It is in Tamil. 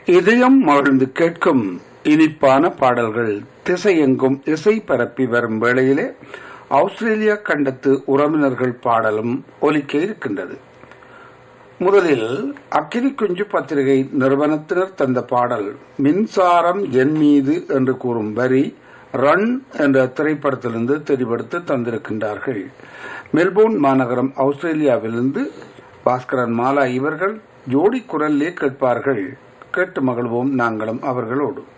இதயம் மகிழ்ந்து கேட்கும் இனிப்பான பாடல்கள் திசையெங்கும் இசை பரப்பி வரும் வேளையிலே ஆஸ்திரேலியா கண்டத்து உறவினர்கள் பாடலும் ஒலிக்க இருக்கின்றது முதலில் அக்கினி குஞ்சு பத்திரிகை நிறுவனத்தினர் தந்த பாடல் மின்சாரம் என் மீது என்று கூறும் வரி ரன் என்ற திரைப்படத்திலிருந்து தெரிவெடுத்து தந்திருக்கின்றார்கள் மெல்போர்ன் மாநகரம் ஆஸ்திரேலியாவிலிருந்து பாஸ்கரன் மாலா இவர்கள் ஜோடி குரல்லே கேட்பார்கள் கேட்டு மகிழ்வோம் நாங்களும் அவர்களோடு